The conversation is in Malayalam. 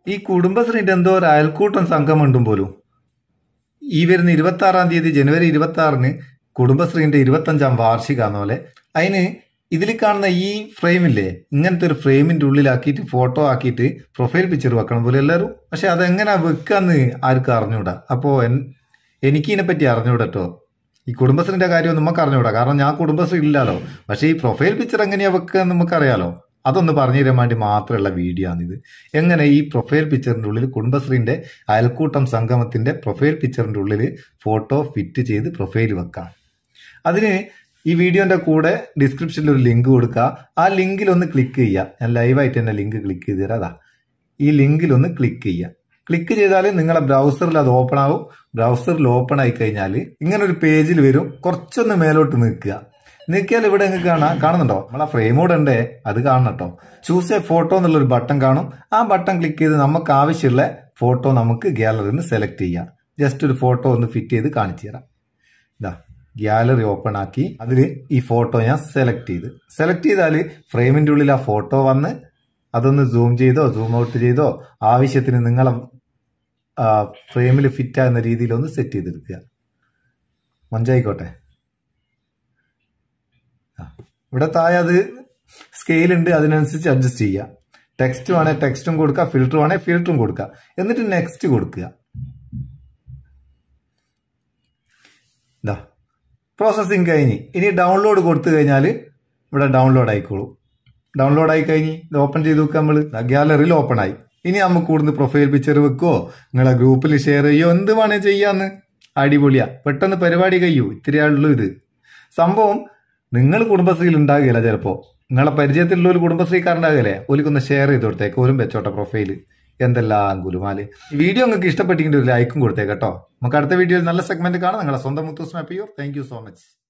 ഈ കുടുംബശ്രീന്റെ എന്തോ ഒരു അയൽക്കൂട്ടം സംഘം ഉണ്ടും പോലും ഈ വരുന്ന ഇരുപത്തി ആറാം തീയതി ജനുവരി ഇരുപത്തി ആറിന് കുടുംബശ്രീന്റെ ഇരുപത്തഞ്ചാം വാർഷികാന്ന് പോലെ അതിന് ഇതിൽ കാണുന്ന ഈ ഫ്രെയിമില്ലേ ഇങ്ങനത്തെ ഒരു ഫ്രെയിമിന്റെ ഉള്ളിലാക്കിയിട്ട് ഫോട്ടോ ആക്കിയിട്ട് പ്രൊഫൈൽ പിക്ചർ വെക്കണം പോലെ എല്ലാവരും പക്ഷെ അതെങ്ങനെ വെക്കാന്ന് ആർക്കും അറിഞ്ഞൂടാ അപ്പോ എൻ- എനിക്ക് ഇതിനെപ്പറ്റി അറിഞ്ഞൂടട്ടോ ഈ കുടുംബശ്രീന്റെ കാര്യം നമുക്ക് അറിഞ്ഞൂടാ കാരണം ഞാൻ കുടുംബശ്രീ ഇല്ലല്ലോ പക്ഷെ ഈ പ്രൊഫൈൽ പിക്ചർ എങ്ങനെയാ വെക്കുക എന്ന് നമുക്കറിയാലോ അതൊന്ന് പറഞ്ഞു തരാൻ വേണ്ടി മാത്രമുള്ള വീഡിയോ ആണിത് എങ്ങനെ ഈ പ്രൊഫൈൽ പിക്ചറിന്റെ ഉള്ളിൽ കുടുംബശ്രീന്റെ അയൽക്കൂട്ടം സംഗമത്തിന്റെ പ്രൊഫൈൽ പിക്ചറിന്റെ ഉള്ളിൽ ഫോട്ടോ ഫിറ്റ് ചെയ്ത് പ്രൊഫൈൽ വെക്കാം അതിന് ഈ വീഡിയോന്റെ കൂടെ ഡിസ്ക്രിപ്ഷനിൽ ഒരു ലിങ്ക് കൊടുക്കുക ആ ലിങ്കിൽ ഒന്ന് ക്ലിക്ക് ചെയ്യുക ഞാൻ ലൈവായിട്ട് തന്നെ ലിങ്ക് ക്ലിക്ക് ചെയ്ത് തരാം അതാ ഈ ലിങ്കിൽ ഒന്ന് ക്ലിക്ക് ചെയ്യുക ക്ലിക്ക് ചെയ്താൽ നിങ്ങളെ ബ്രൗസറിൽ അത് ഓപ്പൺ ആവും ബ്രൗസറിൽ ഓപ്പൺ ആയി കഴിഞ്ഞാൽ ഇങ്ങനെ ഒരു പേജിൽ വരും കുറച്ചൊന്ന് മേലോട്ട് നിൽക്കുക നിൽക്കിയാൽ ഇവിടെ നിങ്ങൾക്ക് കാണാം കാണുന്നുണ്ടോ നമ്മളെ ഫ്രെയിം കൂടെ ഉണ്ടേ അത് കാണണം കേട്ടോ ചൂസ് എ ഫോട്ടോ എന്നുള്ള ഒരു ബട്ടൺ കാണും ആ ബട്ടൺ ക്ലിക്ക് ചെയ്ത് നമുക്ക് ആവശ്യമുള്ള ഫോട്ടോ നമുക്ക് ഗാലറിയിൽ നിന്ന് സെലക്ട് ചെയ്യാം ജസ്റ്റ് ഒരു ഫോട്ടോ ഒന്ന് ഫിറ്റ് ചെയ്ത് കാണിച്ചു തരാം ഇതാ ഗാലറി ഓപ്പൺ ആക്കി അതിൽ ഈ ഫോട്ടോ ഞാൻ സെലക്ട് ചെയ്ത് സെലക്ട് ചെയ്താൽ ഫ്രെയിമിന്റെ ഉള്ളിൽ ആ ഫോട്ടോ വന്ന് അതൊന്ന് സൂം ചെയ്തോ സൂം ഔട്ട് ചെയ്തോ ആവശ്യത്തിന് നിങ്ങളെ ഫ്രെയിമിൽ ഫിറ്റ് ആകുന്ന രീതിയിൽ ഒന്ന് സെറ്റ് ചെയ്തെടുക്കുക മഞ്ചായിക്കോട്ടെ ആ, ഇവിടെ താഴെ അത് സ്കെയിൽ ഉണ്ട് അതിനനുസരിച്ച് അഡ്ജസ്റ്റ് ചെയ്യുക ടെക്സ്റ്റ് വേണേൽ ടെക്സ്റ്റും കൊടുക്കുക ഫിൽറ്റർ വേണേൽ ഫിൽറ്ററും കൊടുക്കുക എന്നിട്ട് നെക്സ്റ്റ് കൊടുക്കുക ഇതാ പ്രോസസ്സിങ് കഴിഞ്ഞ് ഇനി ഡൗൺലോഡ് കൊടുത്തു കഴിഞ്ഞാൽ ഇവിടെ ഡൗൺലോഡ് ആയിക്കോളും ഡൗൺലോഡ് ആയി കഴിഞ്ഞ് ഇത് ഓപ്പൺ ചെയ്ത് നോക്കുക നമ്മൾ ഗാലറിയിൽ ഓപ്പൺ ആയി ഇനി നമുക്ക് കൂടുന്ന പ്രൊഫൈൽ പിക്ചർ വെക്കോ നിങ്ങളെ ഗ്രൂപ്പിൽ ഷെയർ ചെയ്യോ എന്ത് വേണേ ചെയ്യാന്ന് അടിപൊളിയാ പെട്ടെന്ന് പരിപാടി കഴിയൂ ഇത്തിരിയാളുള്ളൂ ഇത് സംഭവം നിങ്ങൾ കുടുംബശ്രീയിൽ ഉണ്ടാകില്ല ചിലപ്പോ നിങ്ങളെ പരിചയത്തിലുള്ള ഒരു കുടുംബശ്രീക്കാരുണ്ടാകില്ലേ ഓലിക്കൊന്ന് ഷെയർ ചെയ്ത് കൊടുത്തേക്ക് ഓരും വെച്ചോട്ടെ പ്രൊഫൈൽ എന്തെല്ലാം ഗുലുമാല് വീഡിയോ നിങ്ങൾക്ക് ഇഷ്ടപ്പെട്ടെങ്കിൽ ഒരു ലൈക്കും കൊടുത്തേക്ക് കേട്ടോ നമുക്ക് അടുത്ത വീഡിയോയിൽ നല്ല സെഗ്മെന്റ് കാണാം നിങ്ങളെ സ്വന്തം മുത്തൂസ് മാപ്പിയോ താങ്ക് യു സോ മച്ച്